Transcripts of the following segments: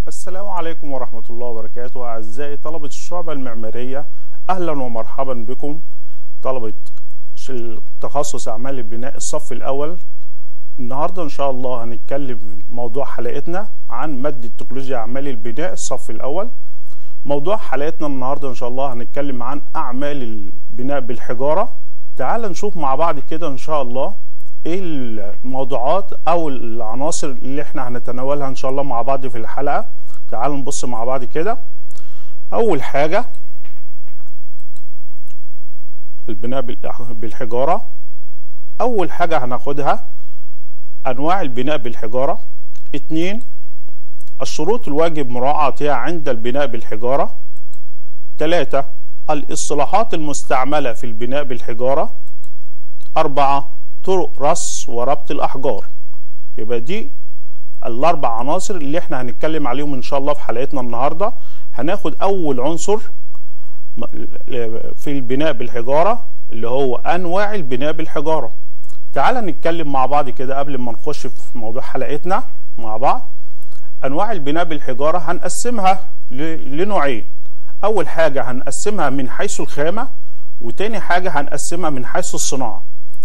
السلام عليكم ورحمة الله وبركاته أعزائي طلبة الشعبة المعمارية أهلا ومرحبا بكم طلبة ش- تخصص أعمال البناء الصف الأول النهاردة إن شاء الله هنتكلم موضوع حلقتنا عن مادة تكنولوجيا أعمال البناء الصف الأول موضوع حلقتنا النهاردة إن شاء الله هنتكلم عن أعمال البناء بالحجارة تعال نشوف مع بعض كده إن شاء الله ايه الموضوعات او العناصر اللي احنا هنتناولها ان شاء الله مع بعض في الحلقه تعال نبص مع بعض كده اول حاجه البناء بالإح- بالحجاره اول حاجه هناخدها انواع البناء بالحجاره اتنين الشروط الواجب مراعاتها عند البناء بالحجاره تلاتة الاصطلاحات المستعمله في البناء بالحجاره أربعة طرق رص وربط الأحجار يبقى دي الأربع عناصر اللي احنا هنتكلم عليهم إن شاء الله في حلقتنا النهاردة هناخد أول عنصر م- في البناء بالحجارة اللي هو أنواع البناء بالحجارة تعال نتكلم مع بعض كده قبل ما نخش في موضوع حلقتنا مع بعض أنواع البناء بالحجارة هنقسمها ل- لنوعين أول حاجة هنقسمها من حيث الخامة وتاني حاجة هنقسمها من حيث الصناعة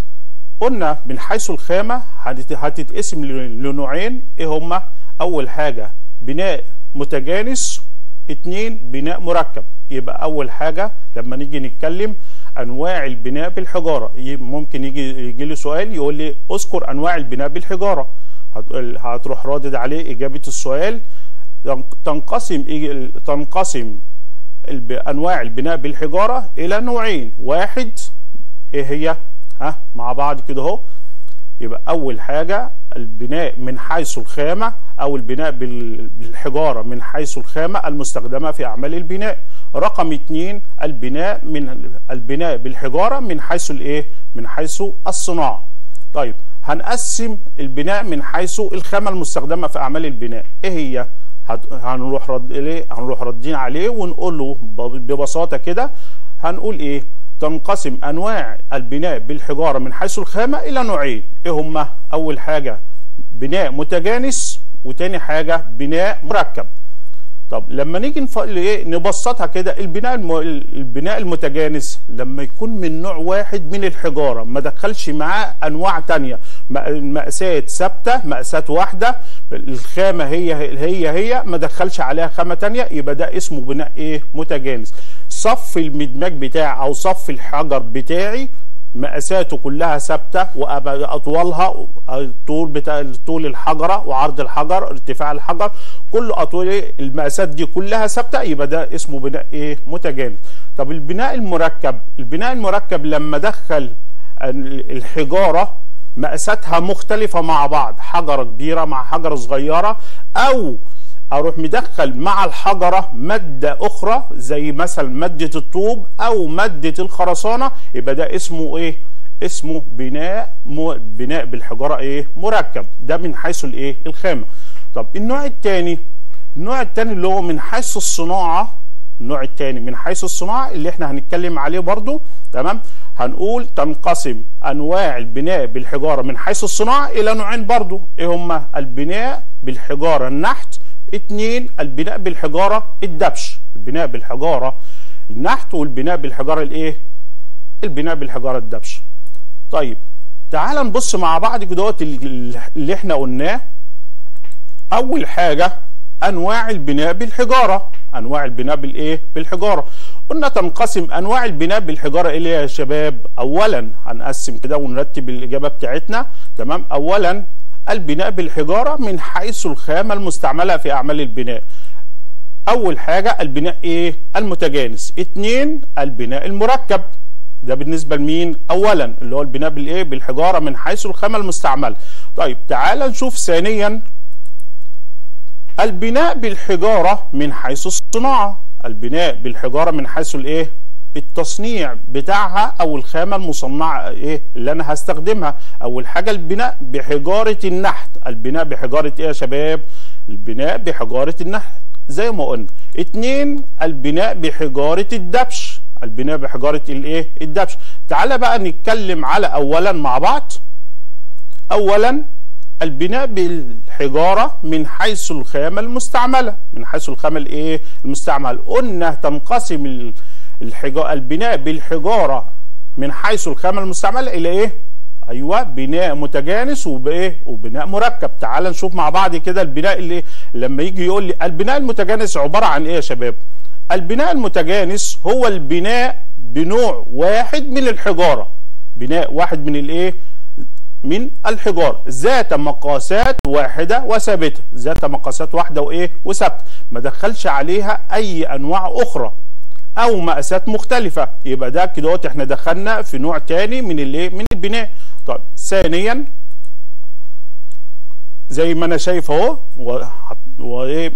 قلنا من حيث الخامة هتت- هتتقسم ل- لنوعين ايه هما اول حاجة بناء متجانس اتنين بناء مركب يبقى اول حاجة لما نيجي نتكلم انواع البناء بالحجارة ي- ممكن يجي يجي لي سؤال يقول لي اذكر انواع البناء بالحجارة هت- هتروح رادد عليه اجابة السؤال تنق- تنقسم إيه- تنقسم الب- انواع البناء بالحجارة الى نوعين واحد ايه هي ها مع بعض كده اهو يبقى اول حاجه البناء من حيث الخامه او البناء بال- بالحجاره من حيث الخامه المستخدمه في اعمال البناء رقم اتنين البناء من البناء بالحجاره من حيث الايه من حيث الصناعه طيب هنقسم البناء من حيث الخامه المستخدمه في اعمال البناء ايه هي هت- هنروح رد ليه هنروح ردين عليه ونقول له ب- ببساطه كده هنقول ايه تنقسم انواع البناء بالحجاره من حيث الخامه الى نوعين ايه هما اول حاجه بناء متجانس وتاني حاجه بناء مركب طب لما نيجي نف... ايه نبسطها كده البناء الم... البناء المتجانس لما يكون من نوع واحد من الحجاره ما دخلش معاه انواع تانية م- مقاسات ثابته مقاسات واحده الخامه هي هي هي ما دخلش عليها خامه تانية يبقى ده اسمه بناء ايه متجانس صف المدماج بتاعي او صف الحجر بتاعي مقاساته كلها ثابته واطوالها الطول بتاع طول الحجره وعرض الحجر ارتفاع الحجر كل اطوال إيه؟ المقاسات دي كلها ثابته يبقى ده اسمه بناء ايه متجانس طب البناء المركب البناء المركب لما دخل الحجاره مقاساتها مختلفه مع بعض حجره كبيره مع حجره صغيره او اروح مدخل مع الحجره ماده اخرى زي مثلا ماده الطوب او ماده الخرسانه يبقى ده اسمه ايه اسمه بناء م... بناء بالحجاره ايه مركب ده من حيث الايه الخامه طب النوع الثاني النوع الثاني اللي هو من حيث الصناعه النوع الثاني من حيث الصناعه اللي احنا هنتكلم عليه برضو تمام هنقول تنقسم انواع البناء بالحجاره من حيث الصناعه الى نوعين برضو ايه هما البناء بالحجاره النحت اتنين البناء بالحجاره الدبش البناء بالحجاره النحت والبناء بالحجاره الايه البناء بالحجاره الدبش طيب تعال نبص مع بعض كده اللي احنا قلناه اول حاجه انواع البناء بالحجاره انواع البناء بالايه بالحجاره قلنا تنقسم انواع البناء بالحجاره الى يا شباب اولا هنقسم كده ونرتب الاجابه بتاعتنا تمام اولا البناء بالحجاره من حيث الخامه المستعمله في اعمال البناء اول حاجه البناء ايه المتجانس اتنين البناء المركب ده بالنسبه لمين اولا اللي هو البناء بالايه بالحجاره من حيث الخامه المستعمله طيب تعال نشوف ثانيا البناء بالحجاره من حيث الصناعه البناء بالحجاره من حيث الايه التصنيع بتاعها او الخامه المصنعه ايه اللي انا هستخدمها اول حاجه البناء بحجاره النحت البناء بحجاره ايه يا شباب البناء بحجاره النحت زي ما قلنا اتنين البناء بحجاره الدبش البناء بحجاره الايه الدبش تعالى بقى نتكلم على اولا مع بعض اولا البناء بالحجارة من حيث الخامة المستعملة من حيث الخامة الايه المستعمل قلنا تنقسم الحجارة البناء بالحجارة من حيث الخامة المستعملة الى ايه ايوه بناء متجانس وبايه وبناء مركب تعال نشوف مع بعض كده البناء اللي لما يجي يقول لي البناء المتجانس عبارة عن ايه يا شباب البناء المتجانس هو البناء بنوع واحد من الحجارة بناء واحد من الايه من الحجارة ذات مقاسات واحدة وثابتة ذات مقاسات واحدة وايه وثابتة ما دخلش عليها اي انواع اخرى او مقاسات مختلفة يبقى ده كده احنا دخلنا في نوع تاني من الايه من البناء طيب ثانيا زي ما انا شايف اهو وايه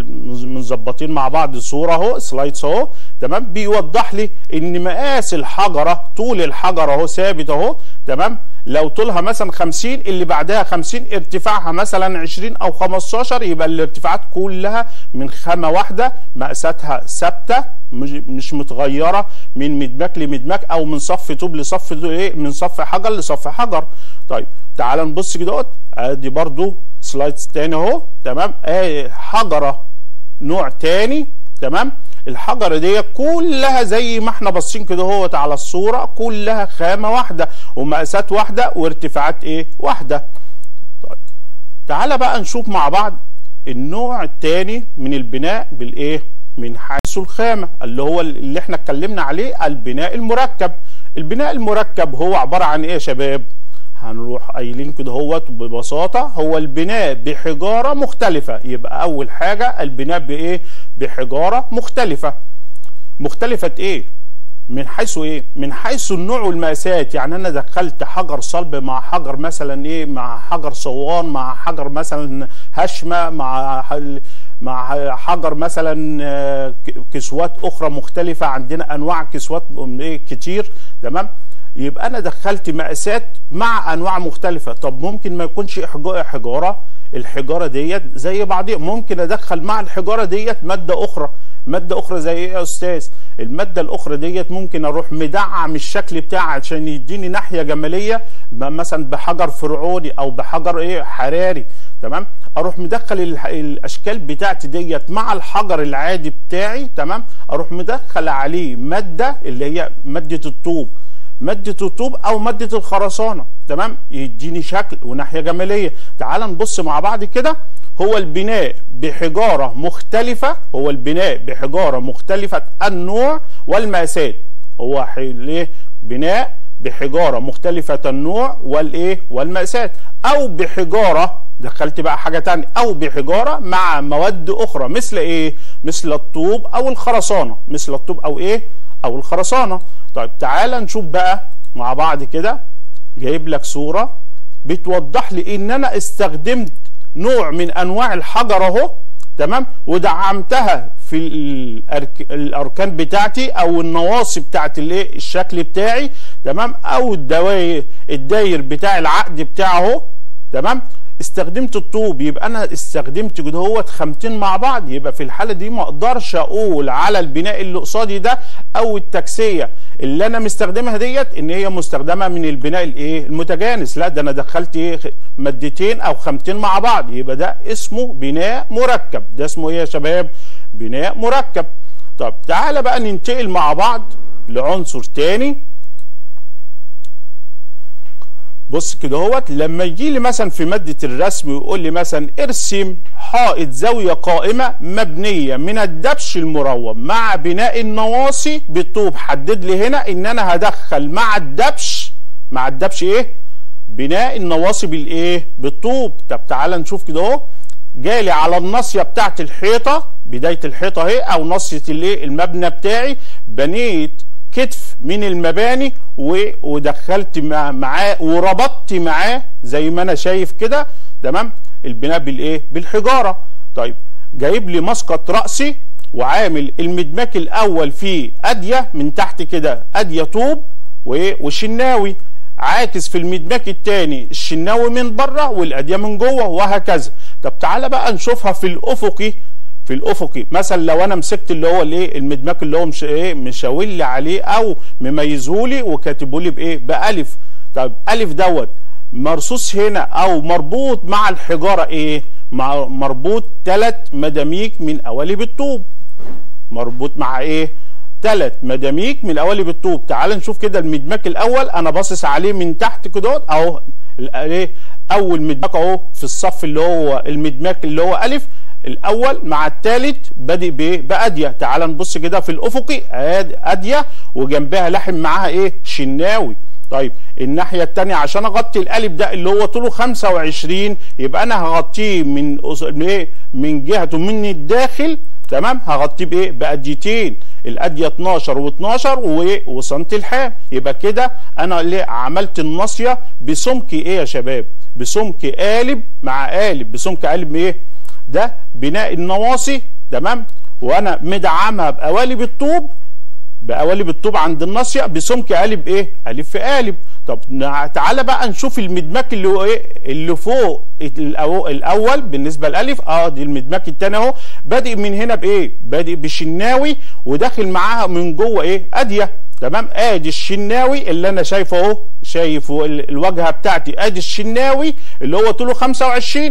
مظبطين مع بعض صوره اهو سلايدز اهو تمام بيوضح لي ان مقاس الحجره طول الحجره اهو ثابت اهو تمام لو طولها مثلا 50 اللي بعدها 50 ارتفاعها مثلا 20 او 15 يبقى الارتفاعات كلها من خامه واحده مقاساتها ثابته مش متغيره من مدماك لمدماك او من صف طوب لصف ايه من صف حجر لصف حجر طيب تعال نبص كده ادي برضو سلايدز تاني اهو تمام اه حجره نوع تاني تمام الحجره دي كلها زي ما احنا باصين كده اهوت على الصوره كلها خامه واحده ومقاسات واحده وارتفاعات ايه واحده طيب تعالى بقى نشوف مع بعض النوع الثاني من البناء بالايه من حيث الخامه اللي هو اللي احنا اتكلمنا عليه البناء المركب البناء المركب هو عباره عن ايه يا شباب هنروح قايلين كده هوت ببساطه هو البناء بحجاره مختلفه يبقى اول حاجه البناء بايه بحجاره مختلفه مختلفه ايه من حيث ايه من حيث النوع والمقاسات يعني انا دخلت حجر صلب مع حجر مثلا ايه مع حجر صوان مع حجر مثلا هشمه مع مع حجر مثلا كسوات اخرى مختلفه عندنا انواع كسوات ايه كتير تمام يبقى انا دخلت مقاسات مع انواع مختلفه طب ممكن ما يكونش حجاره الحجاره ديت زي بعضيها ممكن ادخل مع الحجاره ديت ماده اخرى ماده اخرى زي ايه يا استاذ الماده الاخرى ديت ممكن اروح مدعم الشكل بتاعها عشان يديني ناحيه جماليه مثلا بحجر فرعوني او بحجر ايه حراري تمام اروح مدخل الاشكال بتاعتي ديت مع الحجر العادي بتاعي تمام اروح مدخل عليه ماده اللي هي ماده الطوب مادة الطوب او مادة الخرسانة تمام يديني شكل وناحية جمالية تعال نبص مع بعض كده هو البناء بحجارة مختلفة هو البناء بحجارة مختلفة النوع والمقاسات هو ليه بناء بحجارة مختلفة النوع والايه والمقاسات او بحجارة دخلت بقى حاجة تانية او بحجارة مع مواد اخرى مثل ايه مثل الطوب او الخرسانة مثل الطوب او ايه او الخرسانة طيب تعال نشوف بقى مع بعض كده جايب لك صورة بتوضح لي ان انا استخدمت نوع من انواع الحجر اهو تمام ودعمتها في الأرك... الاركان بتاعتي او النواصي بتاعت الايه الشكل بتاعي تمام او الدواير الداير بتاع العقد بتاعه اهو تمام استخدمت الطوب يبقى انا استخدمت كده هوت خامتين مع بعض يبقى في الحاله دي ما اقدرش اقول على البناء اللي قصادي ده او التكسيه اللي انا مستخدمها ديت ان هي مستخدمه من البناء الايه المتجانس لا ده انا دخلت ايه مادتين او خامتين مع بعض يبقى ده اسمه بناء مركب ده اسمه ايه يا شباب بناء مركب طب تعالى بقى ننتقل مع بعض لعنصر تاني بص كده اهوت لما يجي لي مثلا في ماده الرسم ويقول لي مثلا ارسم حائط زاويه قائمه مبنيه من الدبش المروم مع بناء النواصي بالطوب حدد لي هنا ان انا هدخل مع الدبش مع الدبش ايه بناء النواصي بالايه بالطوب طب تعالى نشوف كده اهو جالي على الناصيه بتاعت الحيطه بدايه الحيطه اهي او ناصيه الايه المبنى بتاعي بنيت كتف من المباني ودخلت معاه وربطت معاه زي ما انا شايف كده تمام البناء بالايه بالحجاره طيب جايب لي مسقط راسي وعامل المدماك الاول فيه اديه من تحت كده اديه طوب وشناوي عاكس في المدماك الثاني الشناوي من بره والاديه من جوه وهكذا طب تعالى بقى نشوفها في الافقي في الافقي مثلا لو انا مسكت اللي هو الايه المدماك اللي هو مش ايه مشاور لي عليه او مميزه لي وكاتبه لي بايه بالف طب الف دوت مرصوص هنا او مربوط مع الحجاره ايه مع مربوط ثلاث مداميك من قوالب الطوب مربوط مع ايه ثلاث مداميك من قوالب الطوب تعال نشوف كده المدماك الاول انا باصص عليه من تحت كده اهو ايه اول مدماك اهو في الصف اللي هو المدماك اللي هو الف الاول مع الثالث بادئ بايه باديه تعال نبص كده في الافقي اديه وجنبها لاحم معاها ايه شناوي طيب الناحيه الثانيه عشان اغطي القالب ده اللي هو طوله 25 يبقى انا هغطيه من ايه من جهته من الداخل تمام هغطيه بايه باديتين الاديه 12 و12 وسنتي الحام يبقى كده انا اللي عملت الناصيه بسمك ايه يا شباب بسمك قالب مع قالب بسمك قالب ايه ده بناء النواصي تمام وانا مدعمها بقوالب الطوب بقوالب الطوب عند الناصيه بسمك قالب ايه قالب في قالب طب تعالى بقى نشوف المدماك اللي هو ايه اللي فوق الاول بالنسبه للالف اه دي المدماك الثاني اهو بادئ من هنا بايه بادئ بشناوي وداخل معاها من جوه ايه اديه تمام ادي الشناوي اللي انا شايفه اهو شايف الواجهه بتاعتي ادي الشناوي اللي هو طوله 25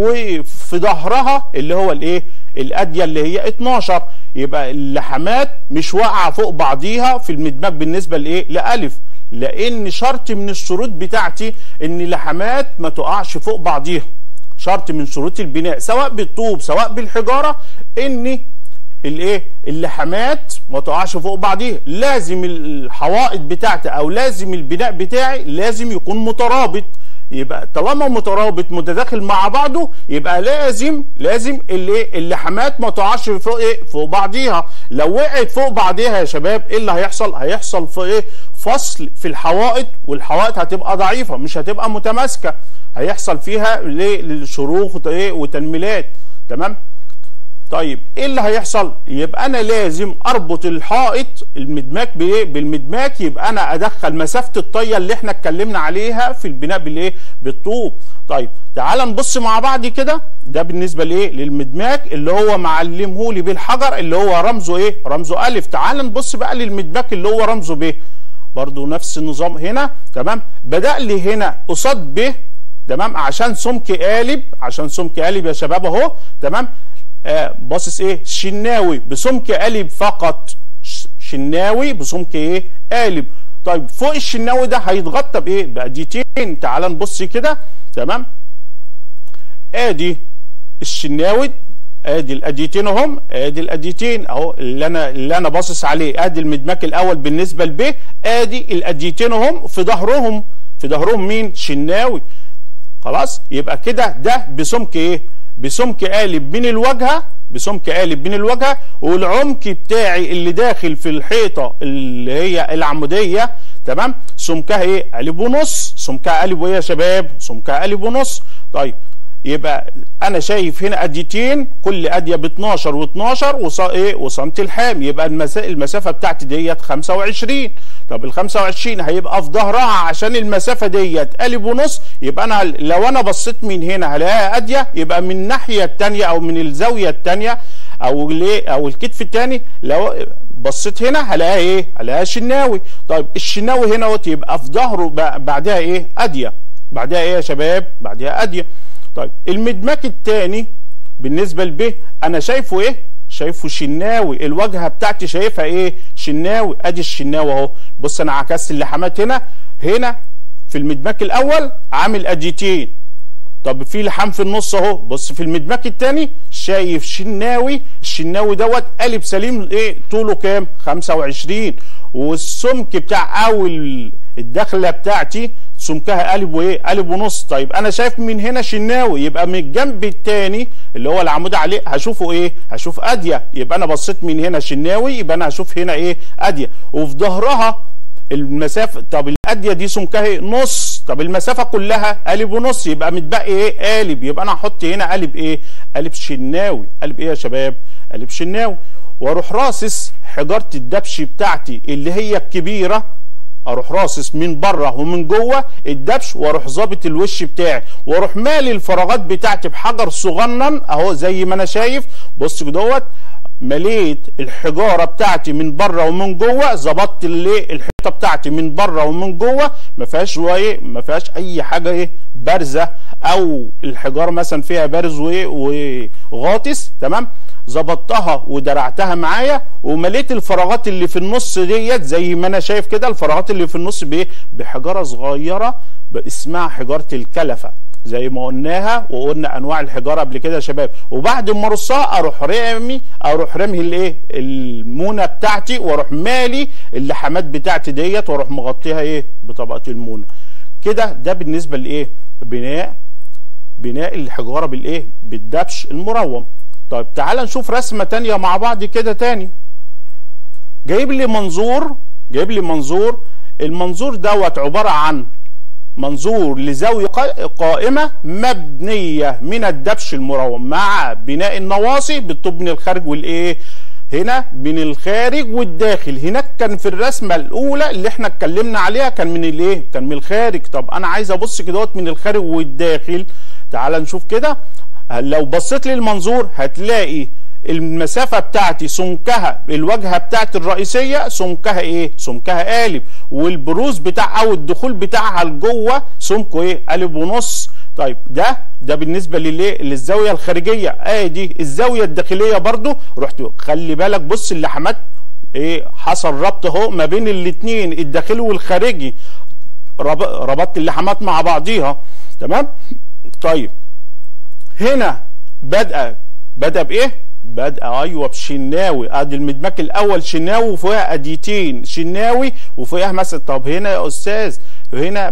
وفي ظهرها اللي هو الايه الاديه اللي هي 12 يبقى اللحمات مش واقعه فوق بعضيها في المدماج بالنسبه لايه لالف لان شرط من الشروط بتاعتي ان اللحمات ما تقعش فوق بعضيها شرط من شروط البناء سواء بالطوب سواء بالحجاره ان الايه اللحمات ما تقعش فوق بعضيها لازم الحوائط بتاعتي او لازم البناء بتاعي لازم يكون مترابط يبقى طالما مترابط متداخل مع بعضه يبقى لازم لازم الايه اللحمات ما تقعش فوق ايه فوق بعضيها لو وقعت فوق بعضيها يا شباب ايه اللي هيحصل هيحصل في ايه فصل في الحوائط والحوائط هتبقى ضعيفه مش هتبقى متماسكه هيحصل فيها للشروخ وتنميلات تمام طيب ايه اللي هيحصل يبقى انا لازم اربط الحائط المدماك بايه بالمدماك يبقى انا ادخل مسافه الطيه اللي احنا اتكلمنا عليها في البناء بالايه بالطوب طيب تعال نبص مع بعض كده ده بالنسبه لايه للمدماك اللي هو معلمه لي بالحجر اللي هو رمزه ايه رمزه الف تعال نبص بقى للمدماك اللي هو رمزه ب برضو نفس النظام هنا تمام بدا لي هنا قصاد ب تمام عشان سمك قالب عشان سمك قالب يا شباب اهو تمام آه باصص ايه شناوي بسمك قالب فقط شناوي بسمك ايه قالب طيب فوق الشناوي ده هيتغطى بايه باديتين تعال نبص كده تمام ادي الشناوي ادي الاديتين اهم ادي الاديتين اهو اللي انا اللي انا باصص عليه ادي المدماك الاول بالنسبه لب ادي الاديتين اهم في ظهرهم في ظهرهم مين شناوي خلاص يبقى كده ده بسمك ايه بسمك قالب من الواجهه بسمك قالب من الواجهه والعمق بتاعي اللي داخل في الحيطه اللي هي العموديه تمام سمكها ايه قالب ونص سمكها قالب وايه يا شباب سمكها قالب ونص طيب يبقى انا شايف هنا اديتين كل اديه ب 12 و12 وص... ايه وسنتي الحام يبقى المسا... المسافه بتاعتي ديت 25 طب ال 25 هيبقى في ظهرها عشان المسافه ديت قالب ونص يبقى انا لو انا بصيت من هنا هلاقيها اديه يبقى من الناحيه الثانيه او من الزاويه الثانيه او ليه او الكتف الثاني لو بصيت هنا هلاقيها ايه هلاقيها شناوي طيب الشناوي هنا يبقى في ظهره بعدها ايه اديه بعدها ايه يا شباب بعدها اديه طيب المدماك الثاني بالنسبه لب انا شايفه ايه شايفه شناوي الواجهه بتاعتي شايفها ايه شناوي ادي الشناوي اهو بص انا عكست اللحامات هنا هنا في المدماك الاول عامل اديتين طب في لحام في النص اهو بص في المدماك الثاني شايف شناوي الشناوي دوت قالب سليم ايه طوله كام 25 والسمك بتاع اول الدخله بتاعتي سمكها قالب وايه قالب ونص طيب انا شايف من هنا شناوي يبقى من الجنب الثاني اللي هو العمود عليه هشوفه ايه هشوف اديه يبقى انا بصيت من هنا شناوي يبقى انا هشوف هنا ايه اديه وفي ظهرها المسافه طب الاديه دي سمكها ايه نص طب المسافه كلها قالب ونص يبقى متبقي ايه قالب يبقى انا هحط هنا قالب ايه قالب شناوي قالب ايه يا شباب قالب شناوي واروح راصص حجاره الدبش بتاعتي اللي هي الكبيره اروح راصص من بره ومن جوه الدبش واروح ظابط الوش بتاعي واروح مالي الفراغات بتاعتي بحجر صغنن اهو زي ما انا شايف بص دوت مليت الحجاره بتاعتي من بره ومن جوه ظبطت الايه الحيطه بتاعتي من بره ومن جوه ما فيهاش ايه ما فيهاش اي حاجه ايه بارزه او الحجاره مثلا فيها بارز وايه وغاطس تمام ظبطتها ودرعتها معايا ومليت الفراغات اللي في النص ديت زي ما انا شايف كده الفراغات اللي في النص بايه بحجاره صغيره اسمها حجاره الكلفه زي ما قلناها وقلنا انواع الحجاره قبل كده يا شباب وبعد ما ارصها اروح رامي اروح رامي الايه المونه بتاعتي واروح مالي اللحامات بتاعتي ديت واروح مغطيها ايه بطبقه المونه كده ده بالنسبه لايه بناء بناء الحجاره بالايه بالدبش المروم طيب تعال نشوف رسمه تانية مع بعض كده تاني جايب لي منظور جايب لي منظور المنظور دوت عباره عن منظور لزاوية قائمة مبنية من الدبش المروم مع بناء النواصي بالطوب من الخارج والايه هنا من الخارج والداخل هناك كان في الرسمة الأولى اللي احنا اتكلمنا عليها كان من الايه كان من الخارج طب أنا عايز أبص كده من الخارج والداخل تعال نشوف كده لو بصيت للمنظور هتلاقي المسافة بتاعتي سمكها الواجهة بتاعتي الرئيسية سمكها ايه سمكها قالب والبروز بتاع او الدخول بتاعها لجوه سمكه ايه قالب ونص طيب ده ده بالنسبه للايه للزاويه الخارجيه ادي آه الزاويه الداخليه برضو رحت خلي بالك بص اللحمات ايه حصل ربط اهو ما بين الاثنين الداخلي والخارجي ربطت اللحمات مع بعضيها تمام طيب هنا بدأ بدأ بايه بدأ ايوه بشناوي ادي المدماج الاول شناوي وفوقها اديتين شناوي وفوقها مثلا طب هنا يا استاذ هنا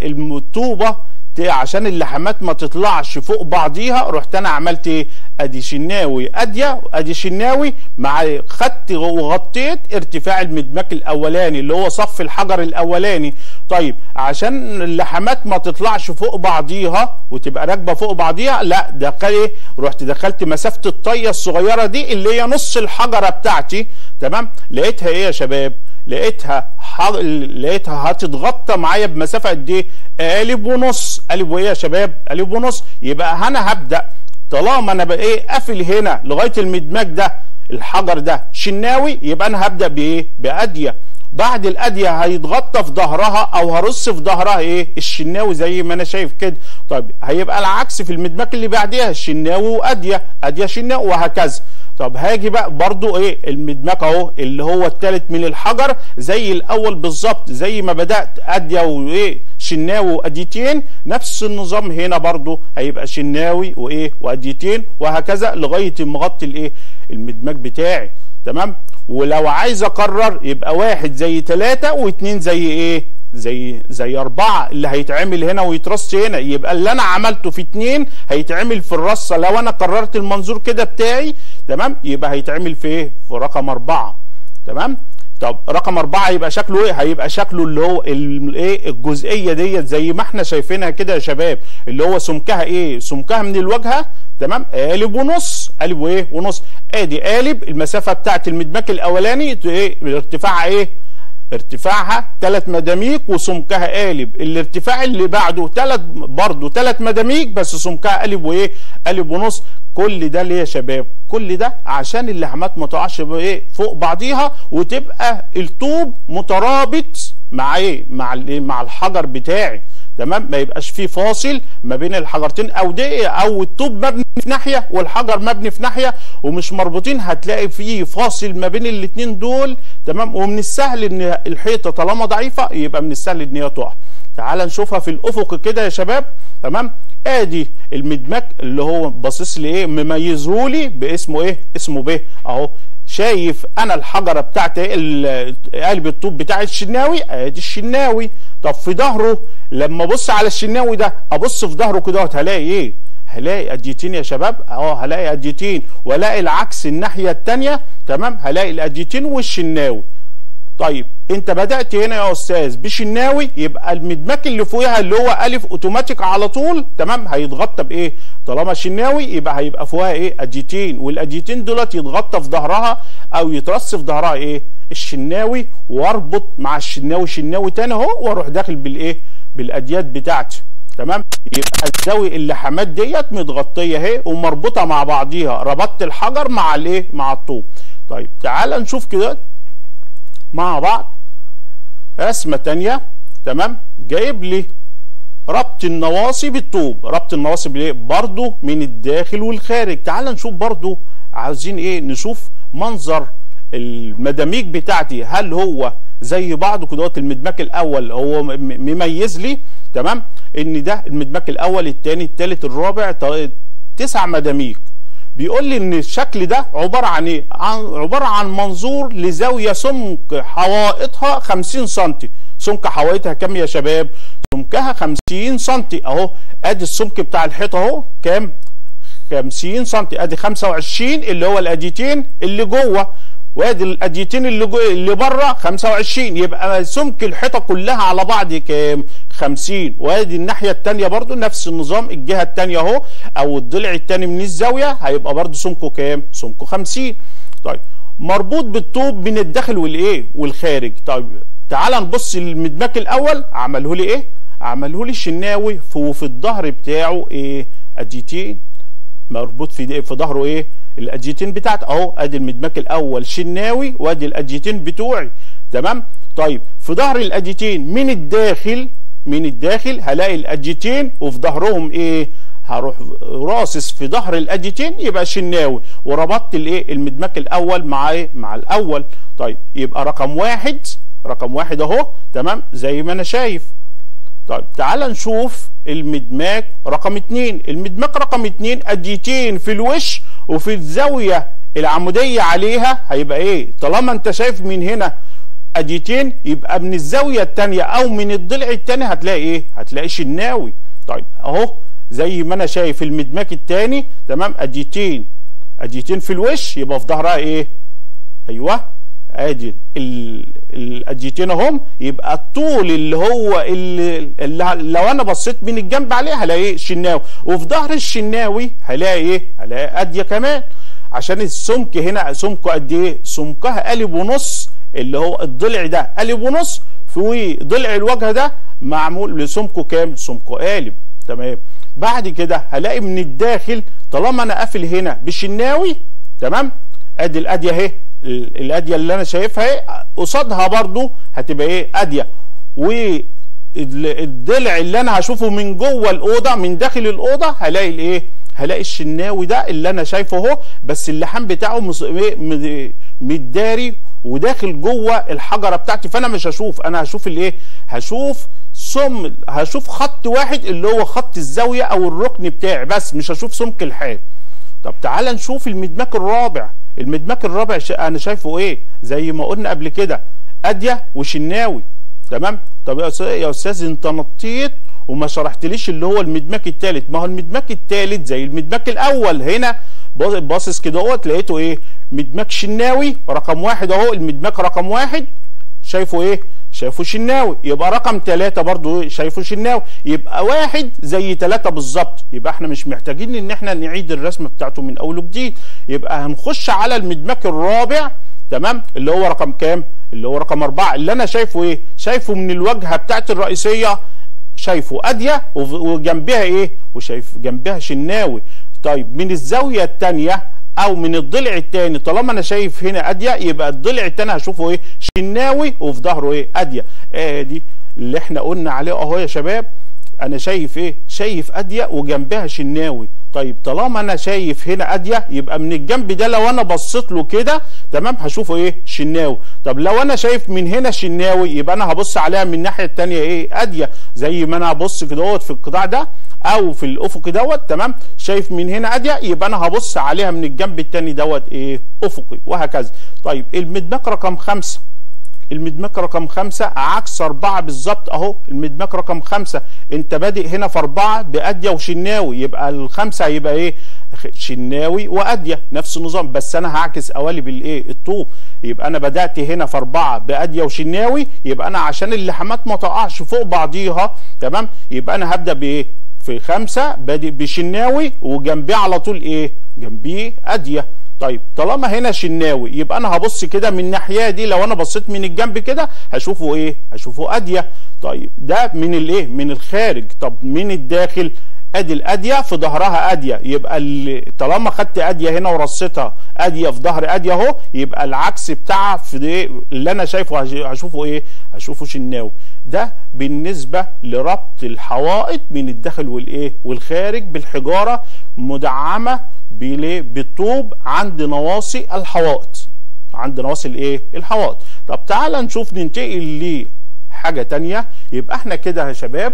الطوبه عشان اللحمات ما تطلعش فوق بعضيها رحت انا عملت ايه ادي شناوي اديه ادي شناوي مع خدت وغطيت ارتفاع المدماج الاولاني اللي هو صف الحجر الاولاني طيب عشان اللحمات ما تطلعش فوق بعضيها وتبقى راكبه فوق بعضيها لا ده ايه رحت دخلت مسافه الطيه الصغيره دي اللي هي نص الحجره بتاعتي تمام لقيتها ايه يا شباب لقيتها حر... لقيتها هتتغطى معايا بمسافه قد ايه قالب ونص قالب وايه يا شباب قالب ونص يبقى انا هبدا طالما انا بقى ايه قافل هنا لغايه المدماج ده الحجر ده شناوي يبقى انا هبدا بايه باديه بعد الاديه هيتغطى في ظهرها او هرص في ظهرها ايه الشناوي زي ما انا شايف كده طيب هيبقى العكس في المدماج اللي بعديها الشناوي واديه اديه شناوي وهكذا طب هاجي بقى برضو ايه المدماج اهو اللي هو الثالث من الحجر زي الاول بالظبط زي ما بدات اديه وايه شناوي واديتين نفس النظام هنا برضو هيبقى شناوي وايه واديتين وهكذا لغايه مغطي الايه المدماج بتاعي تمام ولو عايز اقرر يبقى واحد زي ثلاثة واثنين زي ايه زي زي أربعة اللي هيتعمل هنا ويترص هنا يبقى اللي أنا عملته في اتنين هيتعمل في الرصة لو أنا قررت المنظور كده بتاعي تمام يبقى هيتعمل في إيه؟ في رقم أربعة تمام طب رقم أربعة يبقى شكله إيه؟ هيبقى شكله اللي هو الإيه الجزئية ديت زي ما إحنا شايفينها كده يا شباب اللي هو سمكها إيه؟ سمكها من الواجهة تمام قالب ونص قالب وايه ونص ادي قالب المسافه بتاعت المدماج الاولاني ايه ارتفاعها ايه ارتفاعها ثلاث مداميج وسمكها قالب الارتفاع اللي بعده ثلاث برضه ثلاث مداميج بس سمكها قالب وايه قالب ونص كل ده ليه يا شباب كل ده عشان اللحمات ما تقعش ايه فوق بعضيها وتبقى الطوب مترابط مع ايه مع الايه مع الحجر بتاعي تمام ما يبقاش فيه فاصل ما بين الحجرتين او دي او الطوب مبني في ناحيه والحجر مبني في ناحيه ومش مربوطين هتلاقي فيه فاصل ما بين الاثنين دول تمام ومن السهل ان الحيطه طالما ضعيفه يبقى من السهل ان هي تقع تعال نشوفها في الافق كده يا شباب تمام ادي المدمج اللي هو باصص لي ايه مميزه لي باسمه ايه اسمه ب اهو شايف انا الحجره بتاعت قلب الطوب بتاع الشناوي ادي الشناوي طب في ظهره لما ابص على الشناوي ده ابص في ظهره كده هلاقي ايه هلاقي اديتين يا شباب اه هلاقي اديتين والاقي العكس الناحيه الثانيه تمام هلاقي الاديتين والشناوي طيب انت بدات هنا يا استاذ بشناوي يبقى المدمج اللي فوقها اللي هو الف اوتوماتيك على طول تمام هيتغطى بايه طالما شناوي يبقى هيبقى فوقها ايه اديتين والاديتين دولت يتغطى في ظهرها او يترص في ظهرها ايه الشناوي واربط مع الشناوي شناوي تاني اهو واروح داخل بالايه بالاديات بتاعتي تمام يبقى الزاويه اللحامات ديت متغطيه اهي ومربوطه مع بعضيها ربطت الحجر مع الايه مع الطوب طيب تعال نشوف كده مع بعض رسمه تانية تمام جايب لي ربط النواصي بالطوب ربط النواصي بالايه برضو من الداخل والخارج تعال نشوف برضو عاوزين ايه نشوف منظر المداميج بتاعتي هل هو زي بعض كده المدماج الاول هو مميز لي تمام ان ده المدماج الاول الثاني الثالث الرابع تسع مداميج بيقول لي ان الشكل ده عباره عن ايه عن عباره عن منظور لزاويه سمك حوائطها 50 سم سمك حوائطها كام يا شباب سمكها 50 سم اهو ادي السمك بتاع الحيطه اهو كام 50 سم ادي 25 اللي هو الاديتين اللي جوه وادي الاديتين اللي جو اللي بره 25 يبقى سمك الحيطه كلها على بعض كام 50 وادي الناحيه الثانيه برضو نفس النظام الجهه الثانيه اهو او الضلع الثاني من الزاويه هيبقى برضو سمكه كام سمكه 50 طيب مربوط بالطوب من الداخل والايه والخارج طيب تعال نبص المدماج الاول عمله لي ايه عمله لي الشناوي وفي الظهر بتاعه ايه اديتين مربوط في في ظهره ايه الاديتين بتاعت اهو ادي المدماج الاول شناوي وادي الاديتين بتوعي تمام طيب في ظهر الاديتين من الداخل من الداخل هلاقي الاديتين وفي ظهرهم ايه هروح راصص في ظهر الاديتين يبقى شناوي وربطت الايه المدماج الاول مع ايه مع الاول طيب يبقى رقم واحد رقم واحد اهو تمام زي ما انا شايف طيب تعال نشوف المدماج رقم اتنين المدماج رقم اتنين اديتين في الوش وفي الزاوية العمودية عليها هيبقى ايه طالما انت شايف من هنا اديتين يبقى من الزاوية التانية او من الضلع التاني هتلاقي ايه هتلاقي شناوي طيب اهو زي ما انا شايف المدماج التاني تمام اديتين اديتين في الوش يبقى في ظهرها ايه ايوه ادي الاديتين اهم يبقى الطول اللي هو اللي, اللي لو انا بصيت من الجنب عليه هلاقي شناوي وفي ظهر الشناوي هلاقي ايه هلاقي اديه كمان عشان السمك هنا سمكه قد ايه سمكها قالب ونص اللي هو الضلع ده قالب ونص في ضلع الوجه ده معمول لسمكه كام سمكه قالب تمام بعد كده هلاقي من الداخل طالما انا قافل هنا بالشناوي تمام ادي الاديه اهي الاديه اللي انا شايفها ايه قصادها برضو هتبقى ايه اديه والضلع اللي انا هشوفه من جوه الاوضه من داخل الاوضه هلاقي الايه هلاقي الشناوي ده اللي انا شايفه اهو بس اللحام بتاعه متداري وداخل جوه الحجره بتاعتي فانا مش هشوف انا هشوف الايه هشوف سم هشوف خط واحد اللي هو خط الزاويه او الركن بتاعي بس مش هشوف سمك الحال طب تعال نشوف المدماج الرابع المدماج الرابع انا شايفه ايه زي ما قلنا قبل كده اديه وشناوي تمام طب يا استاذ يا استاذ انت نطيت وما شرحتليش اللي هو المدماج الثالث ما هو المدماج الثالث زي المدماج الاول هنا باصص كده اهوت لقيته ايه مدماج شناوي رقم واحد اهو المدماج رقم واحد شايفه ايه شايفه شناوي يبقى رقم ثلاثة برضو شايفه شناوي يبقى واحد زي ثلاثة بالظبط يبقى احنا مش محتاجين ان احنا نعيد الرسم بتاعته من اول وجديد يبقى هنخش على المدماج الرابع تمام اللي هو رقم كام اللي هو رقم أربعة اللي أنا شايفه إيه شايفه من الواجهة بتاعت الرئيسية شايفه أدية وجنبها إيه وشايف جنبها شناوي طيب من الزاوية الثانية او من الضلع الثاني طالما انا شايف هنا اديه يبقى الضلع الثاني هشوفه ايه شناوي وفي ظهره ايه اديه ادي آه اللي احنا قلنا عليه اهو يا شباب انا شايف ايه شايف اديه وجنبها شناوي طيب طالما انا شايف هنا اديه يبقى من الجنب ده لو انا بصيت له كده تمام هشوفه ايه شناوي طب لو انا شايف من هنا شناوي يبقى انا هبص عليها من الناحيه الثانيه ايه اديه زي ما انا هبص كده في القطاع ده او في الافق دوت تمام شايف من هنا اديه يبقى انا هبص عليها من الجنب الثاني دوت ايه افقي وهكذا طيب المدماج رقم خمسة المدماج رقم خمسة عكس أربعة بالظبط أهو المدماج رقم خمسة أنت بادئ هنا في أربعة بأدية وشناوي يبقى الخمسة هيبقى إيه؟ شناوي وأدية نفس النظام بس أنا هعكس قوالب الإيه؟ الطوب يبقى أنا بدأت هنا في أربعة بأدية وشناوي يبقى أنا عشان اللحمات ما تقعش فوق بعضيها تمام؟ يبقى أنا هبدأ بإيه؟ في خمسة بادئ بشناوي وجنبيه على طول إيه؟ جنبيه أدية طيب طالما هنا شناوي يبقى انا هبص كده من الناحيه دي لو انا بصيت من الجنب كده هشوفه ايه هشوفه اديه طيب ده من الايه من الخارج طب من الداخل ادي الاديه في ظهرها اديه يبقى اللي طالما خدت اديه هنا ورصيتها اديه في ظهر اديه اهو يبقى العكس بتاعها في ايه اللي انا شايفه هشوفه ايه هشوفه شناوي ده بالنسبه لربط الحوائط من الداخل والايه والخارج بالحجاره مدعمه بالطوب عند نواصي الحوائط عند نواصي الايه الحوائط طب تعال نشوف ننتقل لحاجه تانية يبقى احنا كده يا شباب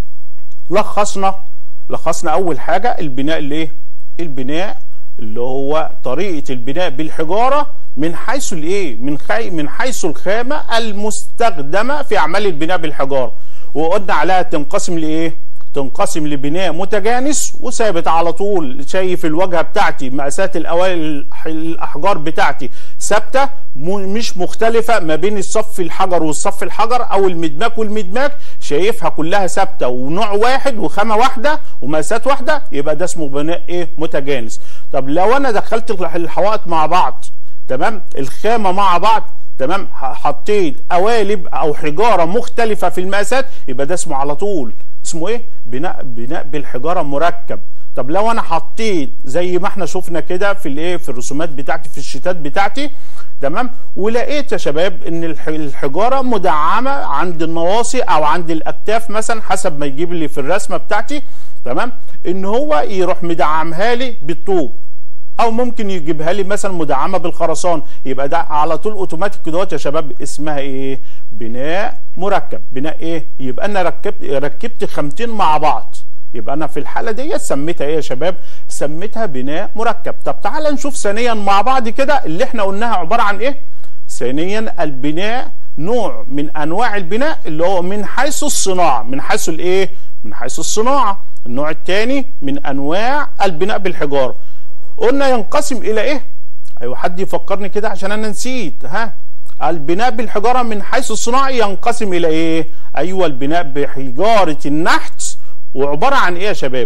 لخصنا لخصنا اول حاجه البناء الايه البناء اللي هو طريقه البناء بالحجاره من حيث الايه من خي من حيث الخامه المستخدمه في اعمال البناء بالحجاره وقلنا عليها تنقسم لايه تنقسم لبناء متجانس وثابت على طول شايف الواجهه بتاعتي مقاسات الاوائل الاحجار بتاعتي ثابته مش مختلفه ما بين الصف الحجر والصف الحجر او المدماك والمدماك شايفها كلها ثابته ونوع واحد وخامه واحده ومقاسات واحده يبقى ده اسمه بناء ايه متجانس طب لو انا دخلت الحوائط مع بعض تمام الخامه مع بعض تمام حطيت قوالب او حجاره مختلفه في المقاسات يبقى ده اسمه على طول اسمه ايه بناء بناء بالحجاره مركب طب لو انا حطيت زي ما احنا شفنا كده في الايه في الرسومات بتاعتي في الشيتات بتاعتي تمام ولقيت يا شباب ان الحجاره مدعمه عند النواصي او عند الاكتاف مثلا حسب ما يجيب لي في الرسمه بتاعتي تمام ان هو يروح مدعمها لي بالطوب او ممكن يجيبها لي مثلا مدعمه بالخرسان يبقى ده على طول اوتوماتيك كده يا شباب اسمها ايه بناء مركب بناء ايه يبقى انا ركبت ركبت خامتين مع بعض يبقى انا في الحاله دي سميتها ايه يا شباب سميتها بناء مركب طب تعال نشوف ثانيا مع بعض كده اللي احنا قلناها عباره عن ايه ثانيا البناء نوع من انواع البناء اللي هو من حيث الصناعه من حيث الايه من حيث الصناعه النوع الثاني من انواع البناء بالحجاره قلنا ينقسم الى ايه ايوه حد يفكرني كده عشان انا نسيت ها البناء بالحجاره من حيث الصناعه ينقسم الى ايه ايوه البناء بحجاره النحت وعباره عن ايه يا شباب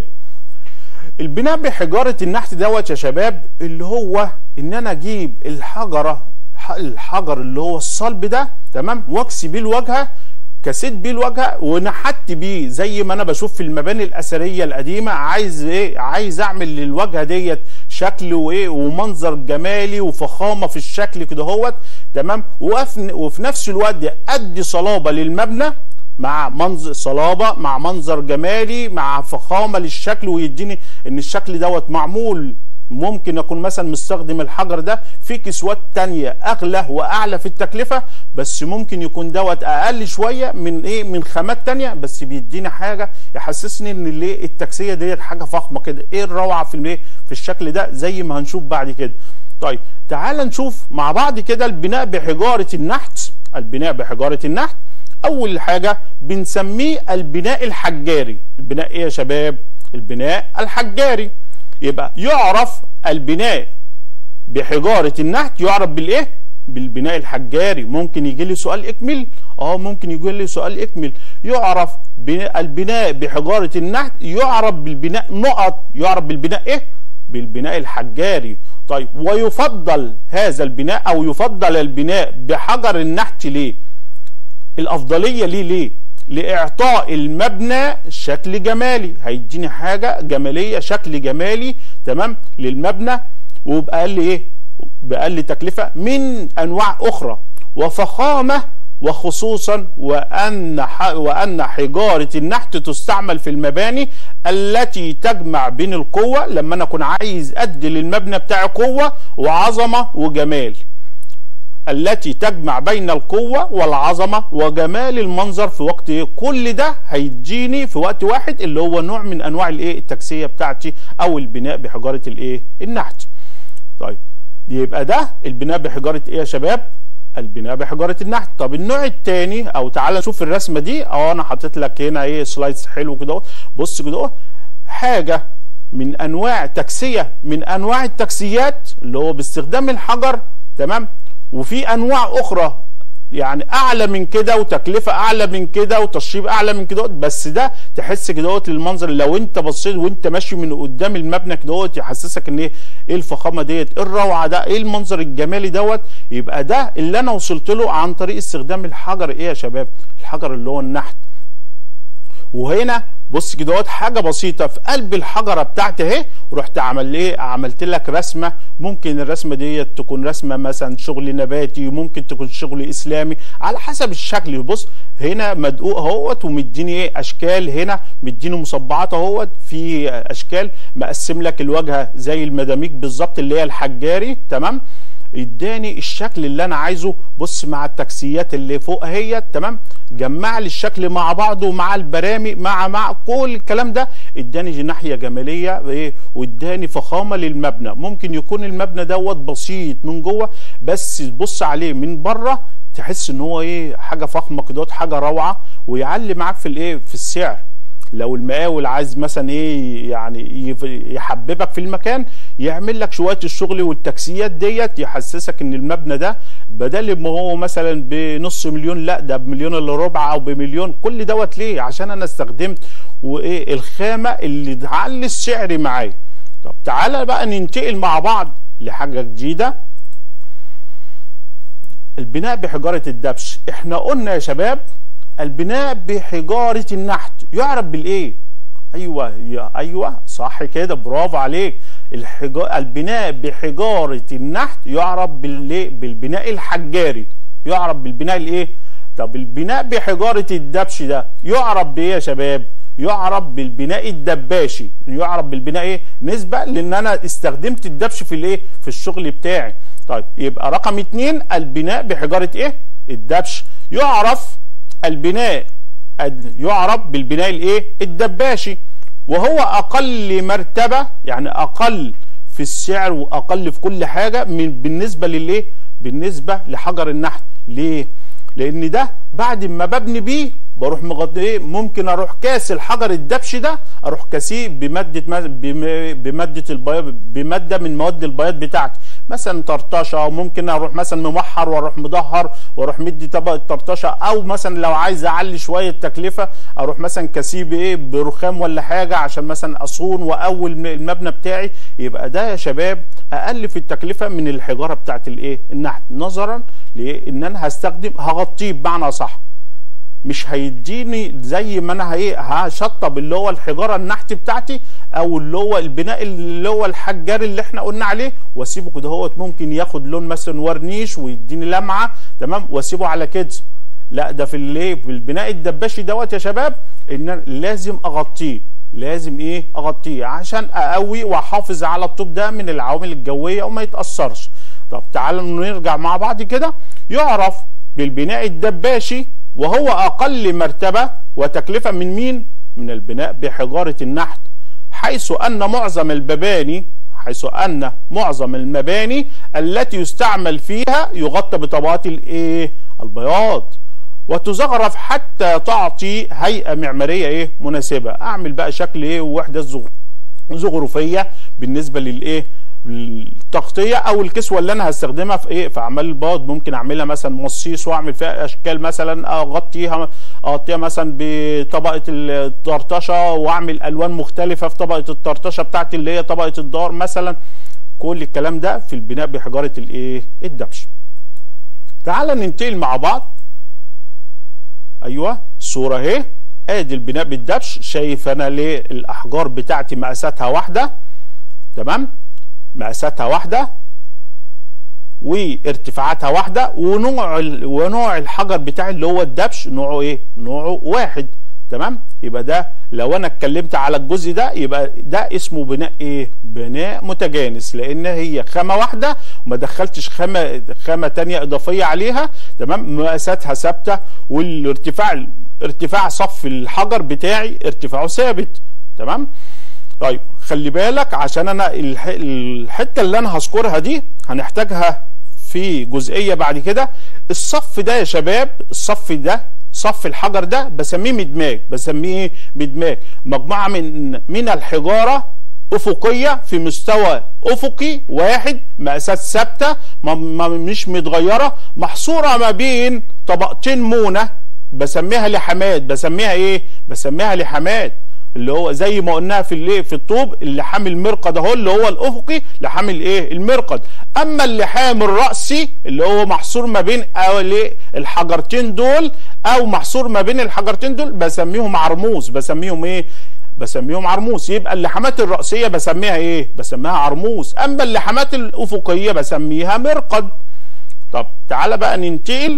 البناء بحجاره النحت دوت يا شباب اللي هو ان انا اجيب الحجره الحجر اللي هو الصلب ده تمام واكسي بيه الواجهه كسيت بيه الواجهه ونحت بيه زي ما انا بشوف في المباني الاثريه القديمه عايز ايه عايز اعمل للواجهه ديت شكل وايه ومنظر جمالي وفخامه في الشكل كده هوت تمام وفي نفس الوقت ادي صلابه للمبنى مع منظر صلابه مع منظر جمالي مع فخامه للشكل ويديني ان الشكل دوت معمول ممكن يكون مثلا مستخدم الحجر ده في كسوات تانية اغلى واعلى في التكلفة بس ممكن يكون دوت اقل شوية من ايه من خامات تانية بس بيديني حاجة يحسسني ان الايه التكسية ديت حاجة فخمة كده ايه الروعة في الايه في الشكل ده زي ما هنشوف بعد كده طيب تعال نشوف مع بعض كده البناء بحجارة النحت البناء بحجارة النحت اول حاجة بنسميه البناء الحجاري البناء ايه يا شباب البناء الحجاري يبقى يعرف البناء بحجارة النحت يعرف بالايه بالبناء الحجاري ممكن يجي لي سؤال اكمل اه ممكن يجي لي سؤال اكمل يعرف البناء بحجارة النحت يعرف بالبناء نقط يعرف بالبناء ايه بالبناء الحجاري طيب ويفضل هذا البناء او يفضل البناء بحجر النحت ليه الافضلية ليه ليه لاعطاء المبنى شكل جمالي هيديني حاجه جماليه شكل جمالي تمام للمبنى وباقل ايه باقل تكلفه من انواع اخرى وفخامه وخصوصا وان وان حجاره النحت تستعمل في المباني التي تجمع بين القوه لما انا اكون عايز ادي للمبنى بتاعي قوه وعظمه وجمال التي تجمع بين القوة والعظمة وجمال المنظر في وقت ايه كل ده هيديني في وقت واحد اللي هو نوع من انواع الايه التكسية بتاعتي او البناء بحجارة الايه النحت طيب يبقى ده البناء بحجارة ايه يا شباب البناء بحجارة النحت طب النوع الثاني او تعال نشوف الرسمة دي اه انا حاطط لك هنا ايه سلايدز حلو كده بص كده حاجة من انواع تكسية من انواع التكسيات اللي هو باستخدام الحجر تمام وفي انواع اخرى يعني اعلى من كده وتكلفه اعلى من كده وتشطيب اعلى من كده بس ده تحس كده المنظر لو انت بصيت وانت ماشي من قدام المبنى كده يحسسك ان ايه ايه الفخامه ديت ايه الروعه ده ايه المنظر الجمالي دوت يبقى ده اللي انا وصلت له عن طريق استخدام الحجر ايه يا شباب الحجر اللي هو النحت وهنا بص كده حاجه بسيطه في قلب الحجره بتاعتي اهي ورحت عمل ايه عملت لك رسمه ممكن الرسمه ديت تكون رسمه مثلا شغل نباتي ممكن تكون شغل اسلامي على حسب الشكل بص هنا مدقوق اهوت ومديني ايه اشكال هنا مديني مصبعات اهوت في اشكال مقسم لك الواجهه زي المداميك بالظبط اللي هي الحجاري تمام اداني الشكل اللي انا عايزه بص مع التكسيات اللي فوق اهي تمام جمع لي الشكل مع بعضه مع البرامي مع مع كل الكلام ده اداني ناحيه جماليه ايه واداني فخامه للمبنى ممكن يكون المبنى دوت بسيط من جوه بس تبص عليه من بره تحس ان هو ايه حاجه فخمه كده حاجه روعه ويعلي معاك في الايه في السعر لو المقاول عايز مثلا ايه يعني يحببك في المكان يعمل لك شويه الشغل والتكسيات ديت يحسسك ان المبنى ده بدل ما هو مثلا بنص مليون لا ده بمليون الا ربع او بمليون كل دوت ليه عشان انا استخدمت وايه الخامه اللي تعلي السعر معايا طب تعالى بقى ننتقل مع بعض لحاجه جديده البناء بحجاره الدبش احنا قلنا يا شباب البناء بحجاره النحت يعرف بالايه ايوه يا ايوه صح كده برافو عليك الحجار البناء بحجاره النحت يعرف بالايه بالبناء الحجاري يعرف بالبناء الايه طب البناء بحجاره الدبش ده يعرف بايه يا شباب يعرف بالبناء الدباشي يعرف بالبناء ايه نسبه لان انا استخدمت الدبش في الايه في الشغل بتاعي طيب يبقى رقم اتنين البناء بحجاره ايه الدبش يعرف البناء يعرف بالبناء الايه الدباشي وهو اقل مرتبه يعني اقل في السعر واقل في كل حاجه من بالنسبه للايه بالنسبه لحجر النحت ليه لان ده بعد ما ببني بيه بروح مغطي ايه ممكن اروح كاس الحجر الدبش ده اروح كاسيه بماده بماده البياض بماده من مواد البياض بتاعتي مثلا طرطشه ممكن اروح مثلا ممحر واروح مدهر واروح مدي طبقه طرطشه او مثلا لو عايز اعلي شويه تكلفه اروح مثلا كاسيه بايه برخام ولا حاجه عشان مثلا اصون واول المبنى بتاعي يبقى ده يا شباب اقل في التكلفه من الحجاره بتاعت الايه النحت نظرا لان انا هستخدم هغطيه بمعنى صح مش هيديني زي ما انا ايه هشطب اللي هو الحجاره النحت بتاعتي او اللي هو البناء اللي هو الحجاري اللي احنا قلنا عليه واسيبه كده هوت ممكن ياخد لون مثلا ورنيش ويديني لمعه تمام واسيبه على كده لا ده في الايه في البناء الدباشي دوت يا شباب ان لازم اغطيه لازم ايه اغطيه عشان اقوي واحافظ على الطوب ده من العوامل الجويه وما يتاثرش طب تعالوا نرجع مع بعض كده يعرف بالبناء الدباشي وهو أقل مرتبة وتكلفة من مين؟ من البناء بحجارة النحت حيث أن معظم المباني حيث أن معظم المباني التي يستعمل فيها يغطى بطبقات الايه؟ البياض وتزخرف حتى تعطي هيئة معمارية ايه؟ مناسبة أعمل بقى شكل ايه ووحدة زخرفية بالنسبة للايه؟ التغطيه او الكسوه اللي انا هستخدمها في ايه في اعمال البياض ممكن اعملها مثلا مصيص واعمل فيها اشكال مثلا اغطيها اغطيها مثلا بطبقه الطرطشه واعمل الوان مختلفه في طبقه الطرطشه بتاعتي اللي هي طبقه الدار مثلا كل الكلام ده في البناء بحجاره الايه الدبش تعال ننتقل مع بعض ايوه الصوره اهي ادي البناء بالدبش شايف انا ليه الاحجار بتاعتي مقاساتها واحده تمام مقاساتها واحده وارتفاعاتها واحده ونوع ونوع الحجر بتاعي اللي هو الدبش نوعه ايه نوعه واحد تمام يبقى ده لو انا اتكلمت على الجزء ده يبقى ده اسمه بناء ايه بناء متجانس لان هي خامه واحده وما دخلتش خامه خامه ثانيه اضافيه عليها تمام مقاساتها ثابته والارتفاع ارتفاع صف الحجر بتاعي ارتفاعه ثابت تمام طيب خلي بالك عشان انا الحته اللي انا هذكرها دي هنحتاجها في جزئيه بعد كده الصف ده يا شباب الصف ده صف الحجر ده بسميه مدماج بسميه ايه مدماج مجموعه من من الحجاره افقيه في مستوى افقي واحد مقاسات ثابته مش متغيره محصوره ما بين طبقتين مونه بسميها لحامات بسميها ايه بسميها لحامات اللي هو زي ما قلناها في الايه في الطوب اللحام المرقد اهو اللي هو الافقي لحام الايه المرقد اما اللحام الراسي اللي هو محصور ما بين الحجرتين دول او محصور ما بين الحجرتين دول بسميهم عرموس بسميهم ايه بسميهم عرموس يبقى اللحامات الرأسية بسميها ايه بسميها عرموس اما اللحامات الافقية بسميها مرقد طب تعالى بقى ننتقل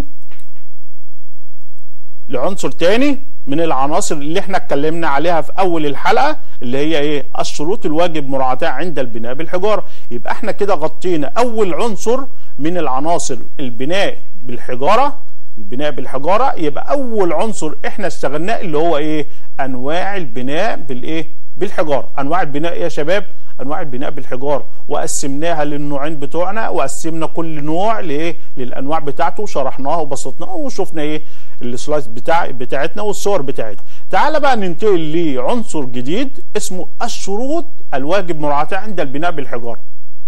لعنصر تاني من العناصر اللي احنا اتكلمنا عليها في اول الحلقة اللي هي ايه الشروط الواجب مراعاتها عند البناء بالحجارة يبقى احنا كده غطينا اول عنصر من العناصر البناء بالحجارة البناء بالحجارة يبقى اول عنصر احنا اشتغلناه اللي هو ايه انواع البناء بالايه بالحجارة انواع البناء ايه يا شباب انواع البناء بالحجاره وقسمناها للنوعين بتوعنا وقسمنا كل نوع لايه للانواع بتاعته وشرحناها وبسطناها وشفنا ايه السلايد بتاع بتاعتنا والصور بتاعتنا تعال بقى ننتقل لعنصر جديد اسمه الشروط الواجب مراعاتها عند البناء بالحجاره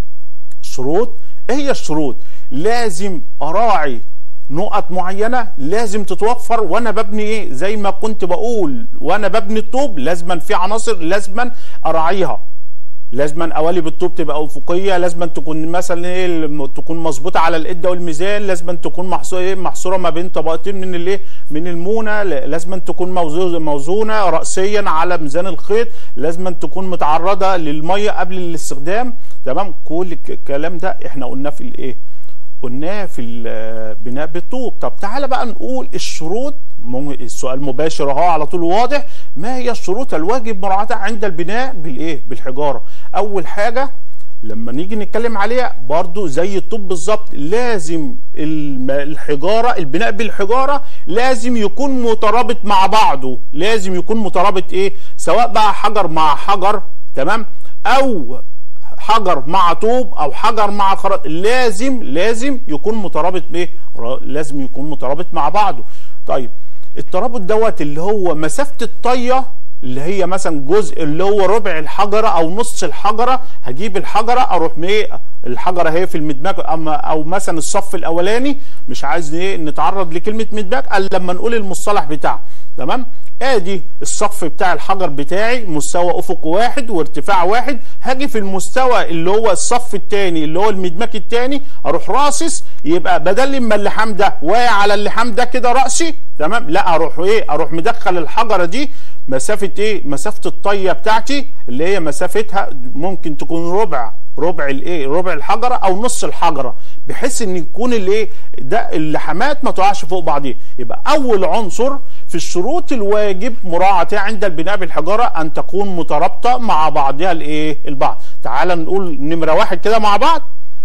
الشروط ايه هي الشروط لازم اراعي نقط معينة لازم تتوفر وانا ببني ايه زي ما كنت بقول وانا ببني الطوب لازما في عناصر لازما اراعيها لازما قوالب الطوب تبقى افقيه لازما تكون مثلا ايه تكون مظبوطه على القده والميزان لازما تكون محصوره ايه محصوره ما بين طبقتين من الايه من المونه لازما تكون موزونه راسيا على ميزان الخيط لازما تكون متعرضه للميه قبل الاستخدام تمام كل الكلام ده احنا قلناه في الايه قلناه في البناء بالطوب طب تعالى بقى نقول الشروط السؤال مباشر اهو على طول واضح ما هي الشروط الواجب مراعاتها عند البناء بالايه بالحجاره اول حاجه لما نيجي نتكلم عليها برضو زي الطوب بالظبط لازم الحجاره البناء بالحجاره لازم يكون مترابط مع بعضه لازم يكون مترابط ايه سواء بقى حجر مع حجر تمام او حجر مع طوب او حجر مع خرط لازم لازم يكون مترابط بايه لازم يكون مترابط مع بعضه طيب الترابط دوت اللي هو مسافه الطيه اللي هي مثلا جزء اللي هو ربع الحجره او نص الحجره هجيب الحجره اروح ايه الحجره هي في المدماج اما او مثلا الصف الاولاني مش عايز ايه نتعرض لكلمه مدماج الا لما نقول المصطلح بتاعه تمام ادي الصف بتاع الحجر بتاعي مستوى افق واحد وارتفاع واحد هاجي في المستوى اللي هو الصف الثاني اللي هو المدماج الثاني اروح راصص يبقى بدل ما اللحام ده واقع على اللحام ده كده راسي تمام لا اروح ايه اروح مدخل الحجره دي مسافه ايه مسافه الطيه بتاعتي اللي هي مسافتها ممكن تكون ربع ربع الايه ربع الحجره او نص الحجره بحيث ان يكون الايه ده اللحامات ما تقعش فوق بعضيها يبقى اول عنصر في الشروط الواجب مراعاتها عند البناء بالحجاره ان تكون مترابطه مع بعضها الايه البعض تعال نقول نمره واحد كده مع بعض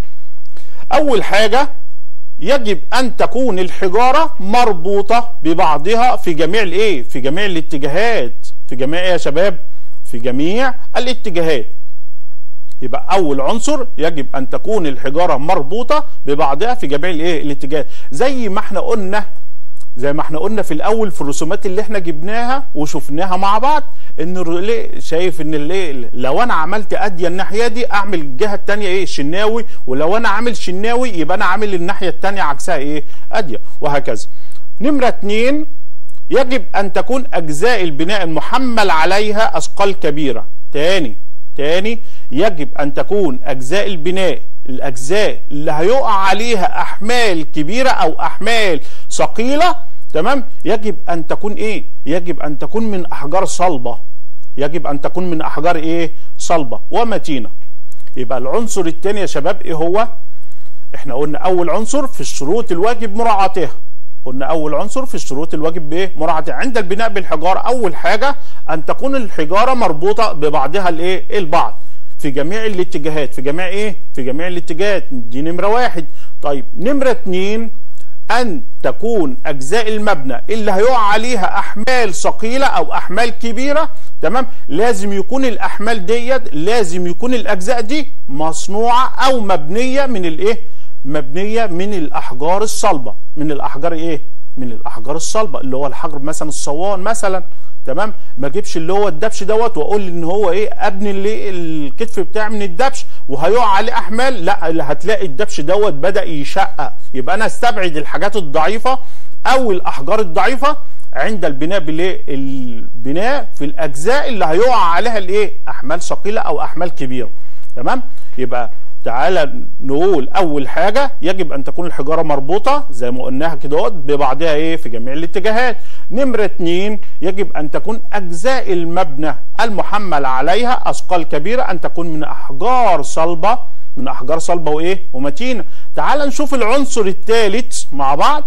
اول حاجه يجب ان تكون الحجاره مربوطه ببعضها في جميع الايه في جميع الاتجاهات في جميع يا شباب في جميع الاتجاهات يبقى اول عنصر يجب ان تكون الحجاره مربوطه ببعضها في جميع الايه الاتجاهات زي ما احنا قلنا زي ما احنا قلنا في الاول في الرسومات اللي احنا جبناها وشفناها مع بعض ان الريلي شايف ان اللي لو انا عملت اديه الناحيه دي اعمل الجهه الثانيه ايه شناوي ولو انا عامل شناوي يبقى انا عامل الناحيه الثانيه عكسها ايه اديه وهكذا نمره اتنين يجب ان تكون اجزاء البناء المحمل عليها اثقال كبيره تاني تاني يجب ان تكون اجزاء البناء الاجزاء اللي هيقع عليها احمال كبيره او احمال ثقيله تمام يجب ان تكون ايه يجب ان تكون من احجار صلبه يجب ان تكون من احجار ايه صلبه ومتينه يبقى العنصر الثاني يا شباب ايه هو احنا قلنا اول عنصر في الشروط الواجب مراعاتها قلنا اول عنصر في الشروط الواجب بايه مراعاتها عند البناء بالحجاره اول حاجه ان تكون الحجاره مربوطه ببعضها الايه البعض في جميع الاتجاهات في جميع ايه في جميع الاتجاهات دي نمره واحد طيب نمره اتنين ان تكون اجزاء المبنى اللي هيقع عليها احمال ثقيله او احمال كبيره تمام لازم يكون الاحمال ديت لازم يكون الاجزاء دي مصنوعه او مبنيه من الايه مبنيه من الاحجار الصلبه من الاحجار ايه من الاحجار الصلبه اللي هو الحجر مثلا الصوان مثلا تمام ما اجيبش اللي هو الدبش دوت واقول ان هو ايه ابني اللي الكتف بتاعي من الدبش وهيقع عليه احمال لا اللي هتلاقي الدبش دوت بدا يشقق يبقى انا استبعد الحاجات الضعيفه او الاحجار الضعيفه عند البناء بالايه البناء في الاجزاء اللي هيقع عليها الايه احمال ثقيله او احمال كبيره تمام يبقى تعالى نقول اول حاجه يجب ان تكون الحجاره مربوطه زي ما قلناها كده ببعضها ايه في جميع الاتجاهات نمره اتنين يجب ان تكون اجزاء المبنى المحمل عليها اثقال كبيره ان تكون من احجار صلبه من احجار صلبه وايه ومتينه تعال نشوف العنصر الثالث مع بعض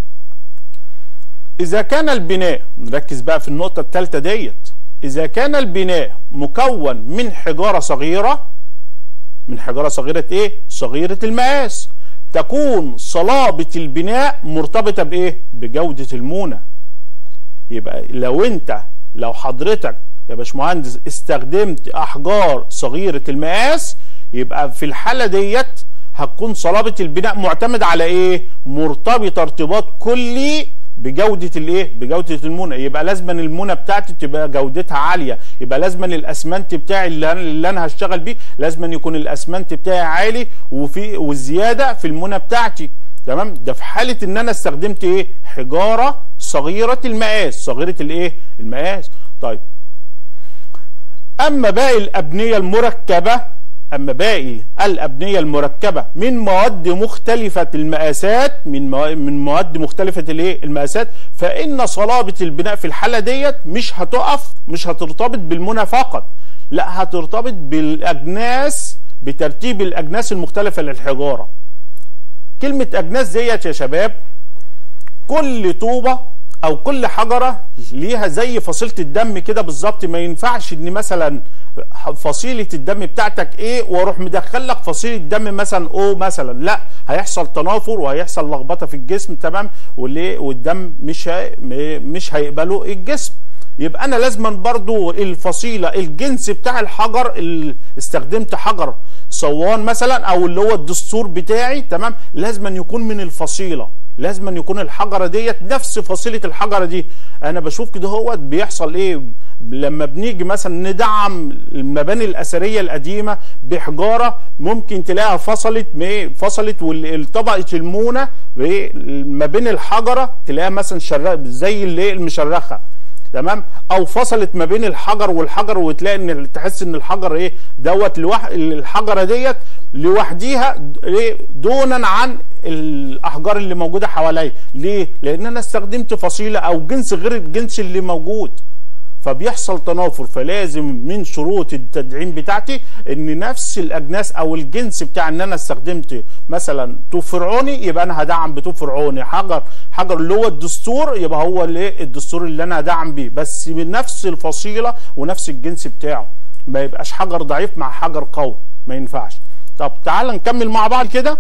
اذا كان البناء نركز بقى في النقطه الثالثه ديت اذا كان البناء مكون من حجاره صغيره من حجاره صغيره ايه صغيره المقاس تكون صلابه البناء مرتبطه بايه بجوده المونه يبقى لو انت لو حضرتك يا باشمهندس استخدمت احجار صغيره المقاس يبقى في الحاله ديت هتكون صلابه البناء معتمد على ايه مرتبطه ارتباط كلي بجوده الايه بجوده المونه يبقى لازما المونه بتاعتي تبقى جودتها عاليه يبقى لازما الاسمنت بتاعي اللي انا, اللي أنا هشتغل بيه لازما يكون الاسمنت بتاعي عالي وفي والزياده في المونه بتاعتي تمام ده في حاله ان انا استخدمت ايه حجاره صغيره المقاس صغيره الايه المقاس طيب اما باقي الابنيه المركبه اما باقي الابنيه المركبه من مواد مختلفه المقاسات من من مواد مختلفه الايه المقاسات فان صلابه البناء في الحاله ديت مش هتقف مش هترتبط بالمنى فقط لا هترتبط بالاجناس بترتيب الاجناس المختلفه للحجاره كلمه اجناس ديت يا شباب كل طوبه او كل حجره ليها زي فصيله الدم كده بالظبط ما ينفعش ان مثلا فصيله الدم بتاعتك ايه واروح مدخل لك فصيله دم مثلا او مثلا لا هيحصل تنافر وهيحصل لخبطه في الجسم تمام واللي والدم مش هي مش هيقبله الجسم يبقى انا لازما برضو الفصيله الجنس بتاع الحجر اللي استخدمت حجر صوان مثلا او اللي هو الدستور بتاعي تمام لازما يكون من الفصيله لازما يكون الحجره ديت نفس فصيله الحجره دي انا بشوف كده هو بيحصل ايه لما بنيجي مثلا ندعم المباني الاثريه القديمه بحجاره ممكن تلاقيها فصلت فصلت وطبقه المونه ما بين الحجره تلاقيها مثلا شرق زي اللي المشرخه تمام او فصلت ما بين الحجر والحجر وتلاقي ان تحس ان الحجر ايه دوت لوح الحجره ديت لوحديها ايه دونا عن الاحجار اللي موجوده حواليا ليه لان انا استخدمت فصيله او جنس غير الجنس اللي موجود فبيحصل تنافر فلازم من شروط التدعيم بتاعتي ان نفس الاجناس او الجنس بتاع ان انا استخدمت مثلا طوب فرعوني يبقى انا هدعم بطوب فرعوني حجر حجر اللي هو الدستور يبقى هو اللي الدستور اللي انا هدعم بيه بس من نفس الفصيله ونفس الجنس بتاعه ما يبقاش حجر ضعيف مع حجر قوي ما ينفعش طب تعال نكمل مع بعض كده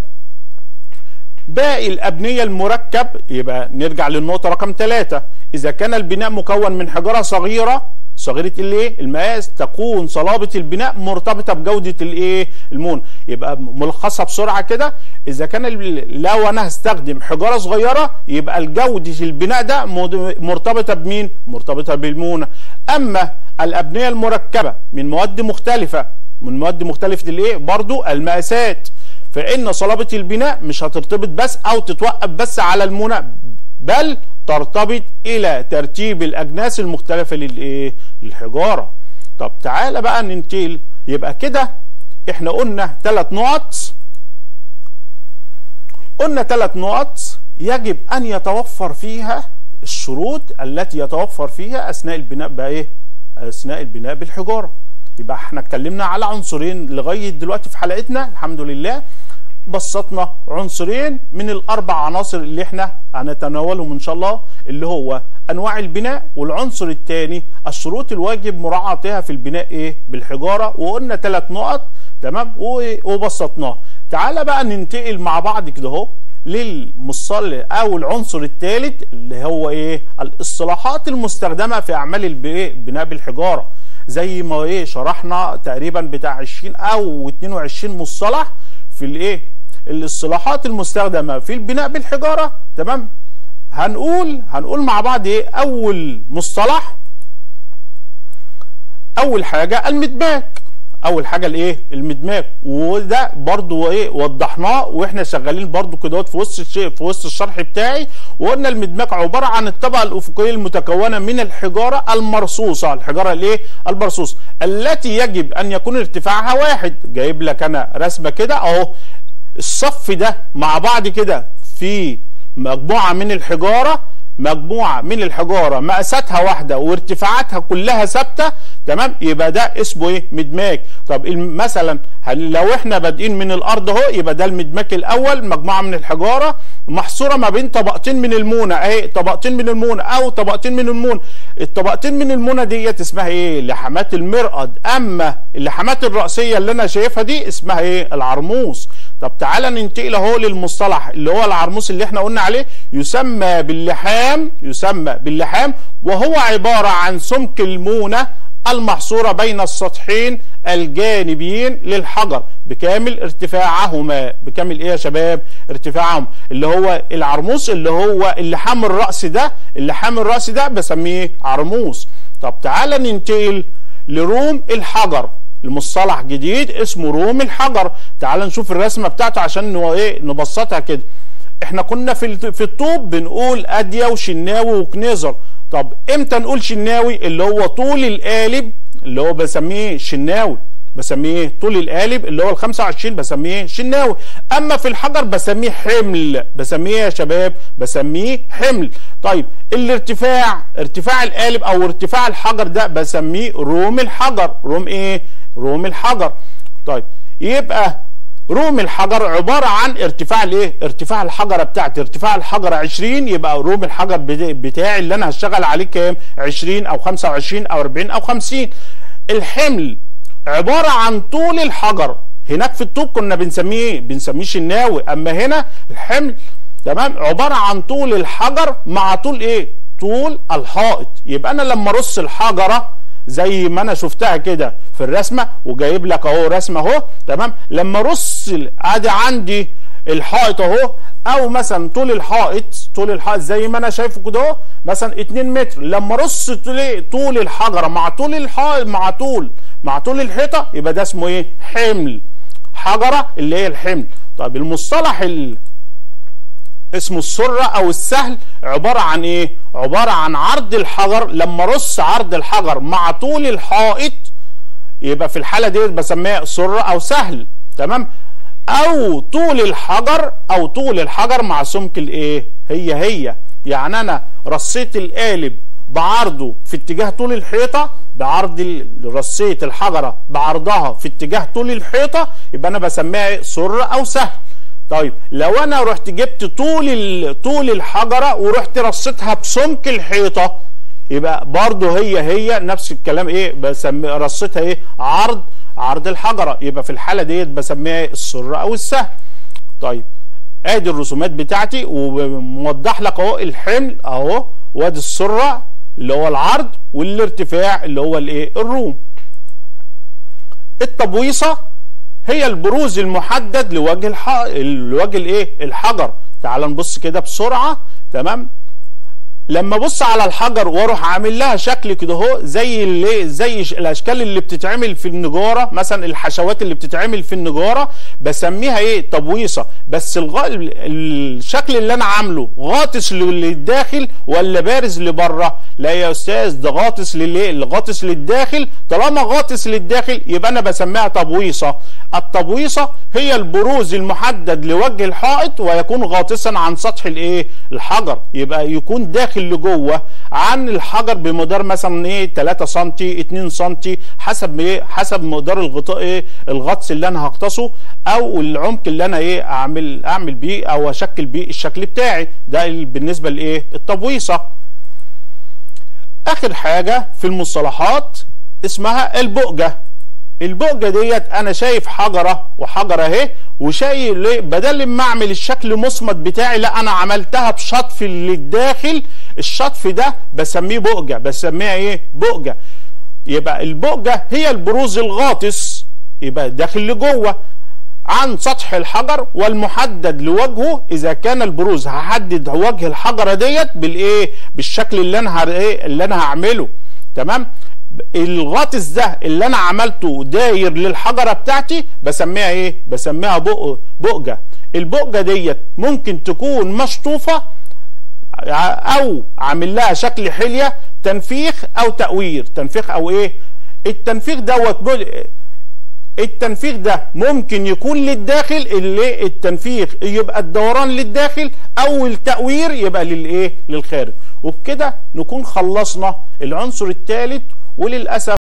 باقي الأبنية المركب يبقى نرجع للنقطة رقم ثلاثة إذا كان البناء مكون من حجارة صغيرة صغيرة الايه المقاس تكون صلابة البناء مرتبطة بجودة الايه المون يبقى ملخصها بسرعة كده اذا كان لو انا هستخدم حجارة صغيرة يبقى جودة البناء ده مرتبطة بمين مرتبطة بالمونة اما الابنية المركبة من مواد مختلفة من مواد مختلفة الايه برضو المقاسات فان صلابة البناء مش هترتبط بس او تتوقف بس على المونة بل ترتبط الى ترتيب الاجناس المختلفه للايه للحجاره طب تعالى بقى ننتقل يبقى كده احنا قلنا ثلاث نقط قلنا ثلاث نقط يجب ان يتوفر فيها الشروط التي يتوفر فيها اثناء البناء بايه اثناء البناء بالحجاره يبقى احنا اتكلمنا على عنصرين لغايه دلوقتي في حلقتنا الحمد لله بسطنا عنصرين من الاربع عناصر اللي احنا هنتناولهم ان شاء الله اللي هو انواع البناء والعنصر الثاني الشروط الواجب مراعاتها في البناء ايه بالحجاره وقلنا ثلاث نقط تمام وبسطناه تعالى بقى ننتقل مع بعض كده اهو للمصطلح او العنصر الثالث اللي هو ايه الاصطلاحات المستخدمه في اعمال البناء بالحجاره زي ما ايه شرحنا تقريبا بتاع 20 او 22 مصطلح في الايه الاصطلاحات المستخدمه في البناء بالحجاره تمام هنقول هنقول مع بعض ايه اول مصطلح اول حاجه المدماج اول حاجه الايه المدماج وده برضو ايه وضحناه واحنا شغالين برضو كده في وسط الشيء في وسط الشرح بتاعي وقلنا المدماج عباره عن الطبقه الافقيه المتكونه من الحجاره المرصوصه الحجاره الايه المرصوصه التي يجب ان يكون ارتفاعها واحد جايب لك انا رسمه كده اهو الصف ده مع بعض كده في مجموعه من الحجاره مجموعه من الحجاره مقاساتها واحده وارتفاعاتها كلها ثابته تمام يبقى ده اسمه ايه مدماج طب مثلا لو احنا بادئين من الارض اهو يبقى ده المدماج الاول مجموعه من الحجاره محصوره ما بين طبقتين من المونه اهي طبقتين من المونه او طبقتين من المونه الطبقتين من المونه ديت اسمها ايه لحمات المرقد اما اللحمات الراسيه اللي انا شايفها دي اسمها ايه العرموس طب تعالى ننتقل اهو للمصطلح اللي هو العرموس اللي احنا قلنا عليه يسمى باللحام يسمى باللحام وهو عباره عن سمك المونه المحصورة بين السطحين الجانبيين للحجر بكامل ارتفاعهما بكامل ايه يا شباب ارتفاعهم اللي هو العرموس اللي هو اللحام الرأس ده اللحام الرأس ده بسميه عرموس طب تعالى ننتقل لروم الحجر المصطلح جديد اسمه روم الحجر تعال نشوف الرسمه بتاعته عشان ايه نبسطها كده احنا كنا في في الطوب بنقول اديا وشناوي وكنيزر طب امتى نقول شناوي اللي هو طول القالب اللي هو بسميه شناوي بسميه طول القالب اللي هو ال 25 بسميه شناوي اما في الحجر بسميه حمل بسميه يا شباب بسميه حمل طيب الارتفاع ارتفاع القالب او ارتفاع الحجر ده بسميه روم الحجر روم ايه روم الحجر طيب يبقى روم الحجر عبارة عن ارتفاع الايه ارتفاع الحجرة بتاعتي ارتفاع الحجرة 20 يبقى روم الحجر بتاعي اللي انا هشتغل عليه كام 20 او 25 او 40 او 50 الحمل عبارة عن طول الحجر هناك في الطوب كنا بنسميه ايه بنسميه شناوي اما هنا الحمل تمام عبارة عن طول الحجر مع طول ايه طول الحائط يبقى انا لما ارص الحجره زي ما انا شفتها كده في الرسمه وجايب لك اهو رسمه اهو تمام لما ارص ادي عندي الحائط اهو او مثلا طول الحائط طول الحائط زي ما انا شايفه كده اهو مثلا 2 متر لما ارص طول الحجره مع طول الحائط مع طول مع طول الحيطه يبقى ده اسمه ايه حمل حجره اللي هي الحمل طيب المصطلح ال اسمه السرة او السهل عبارة عن ايه عبارة عن عرض الحجر لما رص عرض الحجر مع طول الحائط يبقى في الحالة دي بسميها سرة او سهل تمام او طول الحجر او طول الحجر مع سمك الايه هي هي يعني انا رصيت القالب بعرضه في اتجاه طول الحيطة بعرض رصيت الحجرة بعرضها في اتجاه طول الحيطة يبقى انا بسميها سرة او سهل طيب لو انا رحت جبت طول طول الحجره ورحت رصيتها بسمك الحيطه يبقى برضه هي هي نفس الكلام ايه بسمي رصيتها ايه عرض عرض الحجره يبقى في الحاله ديت بسميها السر او السهم طيب ادي الرسومات بتاعتي وموضح لك اهو الحمل اهو وادي السره اللي هو العرض والارتفاع اللي هو الايه الروم التبويصه هي البروز المحدد لوجه الح... لوجه الايه الحجر تعال نبص كده بسرعه تمام لما ابص على الحجر واروح عامل لها شكل كده اهو زي اللي زي الاشكال اللي بتتعمل في النجاره مثلا الحشوات اللي بتتعمل في النجاره بسميها ايه تبويصه بس الغ... الشكل اللي انا عامله غاطس للداخل ولا بارز لبره لا يا استاذ ده غاطس للايه غاطس للداخل طالما غاطس للداخل يبقى انا بسميها تبويصه التبويصه هي البروز المحدد لوجه الحائط ويكون غاطسا عن سطح الايه الحجر يبقى يكون داخل لجوه عن الحجر بمقدار مثلا ايه 3 سم 2 سم حسب ايه حسب مقدار الغطاء ايه الغطس اللي انا هغطسه او العمق اللي انا ايه اعمل اعمل بيه او اشكل بيه الشكل بتاعي ده بالنسبه لايه التبويصه اخر حاجه في المصطلحات اسمها البؤجه البؤجه ديت انا شايف حجره وحجره اهي وشايف ليه بدل ما اعمل الشكل مصمت بتاعي لا انا عملتها بشطف للداخل الشطف ده بسميه بؤجه بسميها ايه بؤجه يبقى البؤجه هي البروز الغاطس يبقى داخل لجوه عن سطح الحجر والمحدد لوجهه اذا كان البروز هحدد وجه الحجره ديت بالايه بالشكل اللي انا ايه اللي انا هعمله تمام الغطس ده اللي انا عملته داير للحجره بتاعتي بسميها ايه بسميها بق بقجه البقجه ديت ممكن تكون مشطوفه او عامل لها شكل حليه تنفيخ او تقوير تنفيخ او ايه التنفيخ دوت التنفيخ ده ممكن يكون للداخل اللي التنفيخ يبقى الدوران للداخل او التقوير يبقى للايه للخارج وبكده نكون خلصنا العنصر الثالث وللاسف